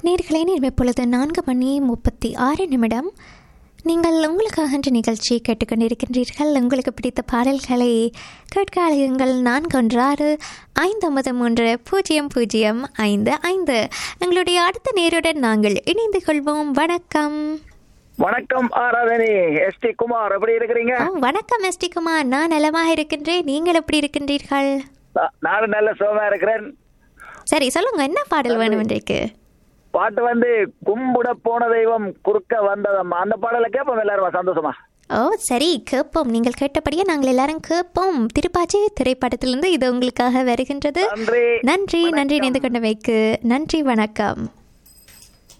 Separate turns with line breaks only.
நேர்களே நேரம் இப்பொழுது நான்கு மணி முப்பத்தி ஆறு நிமிடம் நீங்கள் உங்களுக்காக என்ற நிகழ்ச்சி கேட்டுக்கொண்டிருக்கின்றீர்கள் உங்களுக்கு பிடித்த பாடல்களை கேட்க அழையுங்கள் நான்கு ஒன்று ஆறு ஐந்து ஒன்பது மூன்று பூஜ்ஜியம் பூஜ்ஜியம் ஐந்து ஐந்து எங்களுடைய அடுத்த நேருடன் நாங்கள் இணைந்து கொள்வோம் வணக்கம்
வணக்கம் ஆராதனி எஸ் டி குமார் எப்படி இருக்கிறீங்க
ஆ, வணக்கம் எஸ்டி குமார் நான் நலமாக இருக்கின்றேன் நீங்கள் எப்படி இருக்கின்றீர்கள்
நா- நானும் நல்ல சுகமா இருக்கிறேன்
சரி சொல்லுங்க என்ன பாடல் வேணும் இன்றைக்கு
பாட்டு வந்து கும்பிட போன தெய்வம் குறுக்க வந்ததம்மா அந்த பாடலை கேட்போம் எல்லாரும் சந்தோஷமா
ஓ சரி கேட்போம் நீங்கள் கேட்டபடியே நாங்கள் எல்லாரும் கேட்போம் திருப்பாச்சி திரைப்படத்திலிருந்து இது உங்களுக்காக வருகின்றது
நன்றி
நன்றி நன்றி இணைந்து கொண்டமைக்கு நன்றி வணக்கம்